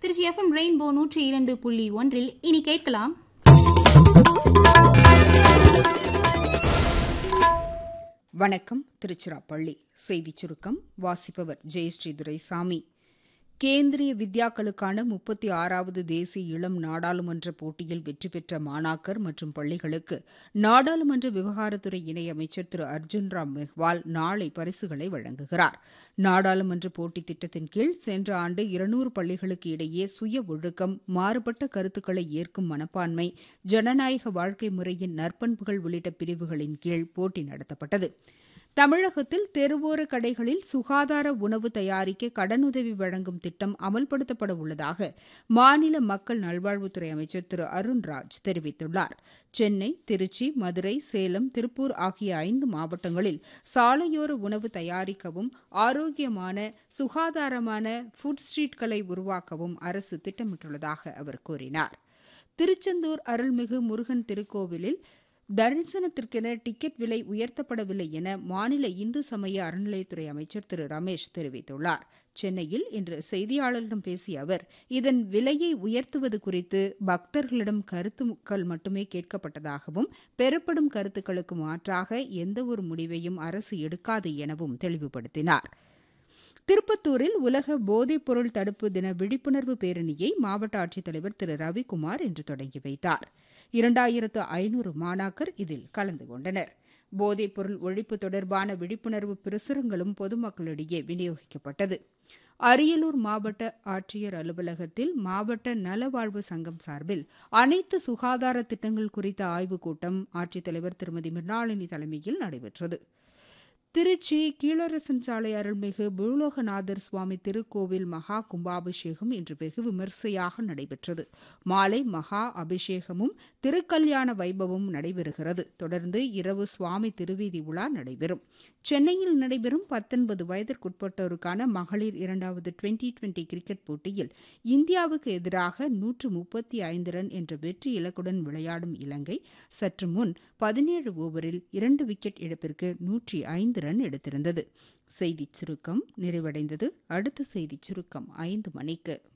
Trichy FM rainbow நூற்றி இரண்டு புள்ளி ஒன்றில் இனி கேட்கலாம் வணக்கம் திருச்சிராப்பள்ளி செய்திச் சுருக்கம் வாசிப்பவர் ஜெயஸ்ரீ துரைசாமி கேந்திரிய வித்யாக்களுக்கான முப்பத்தி ஆறாவது தேசிய இளம் நாடாளுமன்ற போட்டியில் வெற்றி பெற்ற மாணாக்கர் மற்றும் பள்ளிகளுக்கு நாடாளுமன்ற விவகாரத்துறை இணையமைச்சர் திரு அர்ஜுன் ராம் மெஹ்வால் நாளை பரிசுகளை வழங்குகிறார் நாடாளுமன்ற போட்டித் திட்டத்தின் கீழ் சென்ற ஆண்டு இருநூறு பள்ளிகளுக்கு இடையே சுய ஒழுக்கம் மாறுபட்ட கருத்துக்களை ஏற்கும் மனப்பான்மை ஜனநாயக வாழ்க்கை முறையின் நற்பண்புகள் உள்ளிட்ட பிரிவுகளின் கீழ் போட்டி நடத்தப்பட்டது தமிழகத்தில் தெருவோர கடைகளில் சுகாதார உணவு தயாரிக்க கடனுதவி வழங்கும் திட்டம் அமல்படுத்தப்பட உள்ளதாக மாநில மக்கள் நல்வாழ்வுத்துறை அமைச்சர் திரு அருண்ராஜ் தெரிவித்துள்ளார் சென்னை திருச்சி மதுரை சேலம் திருப்பூர் ஆகிய ஐந்து மாவட்டங்களில் சாலையோர உணவு தயாரிக்கவும் ஆரோக்கியமான சுகாதாரமான ஃபுட் ஸ்ட்ரீட்களை உருவாக்கவும் அரசு திட்டமிட்டுள்ளதாக அவர் கூறினார் திருச்செந்தூர் அருள்மிகு முருகன் திருக்கோவிலில் தரிசனத்திற்கென டிக்கெட் விலை உயர்த்தப்படவில்லை என மாநில இந்து சமய அறநிலையத்துறை அமைச்சர் திரு ரமேஷ் தெரிவித்துள்ளார் சென்னையில் இன்று செய்தியாளர்களிடம் பேசிய அவர் இதன் விலையை உயர்த்துவது குறித்து பக்தர்களிடம் கருத்துக்கள் மட்டுமே கேட்கப்பட்டதாகவும் பெறப்படும் கருத்துக்களுக்கு மாற்றாக எந்தவொரு முடிவையும் அரசு எடுக்காது எனவும் தெளிவுபடுத்தினார் திருப்பத்தூரில் உலக போதைப்பொருள் தடுப்பு தின விழிப்புணர்வு பேரணியை மாவட்ட ஆட்சித்தலைவர் திரு ரவிக்குமார் இன்று தொடங்கி வைத்தார் இரண்டாயிரத்து ஐநூறு மாணாக்கர் இதில் கலந்து கொண்டனர் போதைப்பொருள் ஒழிப்பு தொடர்பான விழிப்புணர்வு பிரசுரங்களும் பொதுமக்களிடையே விநியோகிக்கப்பட்டது அரியலூர் மாவட்ட ஆட்சியர் அலுவலகத்தில் மாவட்ட நலவாழ்வு சங்கம் சார்பில் அனைத்து சுகாதார திட்டங்கள் குறித்த ஆய்வுக் கூட்டம் ஆட்சித்தலைவர் திருமதி மிர்னாளினி தலைமையில் நடைபெற்றது திருச்சி கீழரசன் சாலை அருள்மிகு பூலோகநாதர் சுவாமி திருக்கோவில் மகா கும்பாபிஷேகம் இன்று வெகு விமர்சையாக நடைபெற்றது மாலை மகா அபிஷேகமும் திருக்கல்யாண வைபவமும் நடைபெறுகிறது தொடர்ந்து இரவு சுவாமி திருவீதி உலா நடைபெறும் சென்னையில் நடைபெறும் பத்தொன்பது வயதிற்குட்பட்டோருக்கான மகளிர் இரண்டாவது டுவெண்டி டுவெண்டி கிரிக்கெட் போட்டியில் இந்தியாவுக்கு எதிராக நூற்று முப்பத்தி ஐந்து ரன் என்ற வெற்றி இலக்குடன் விளையாடும் இலங்கை சற்று முன் பதினேழு ஓவரில் இரண்டு விக்கெட் இழப்பிற்கு நூற்றி ஐந்து ரன் எடுத்திருந்தது செய்திச் சுருக்கம் நிறைவடைந்தது அடுத்த செய்திச் சுருக்கம் ஐந்து மணிக்கு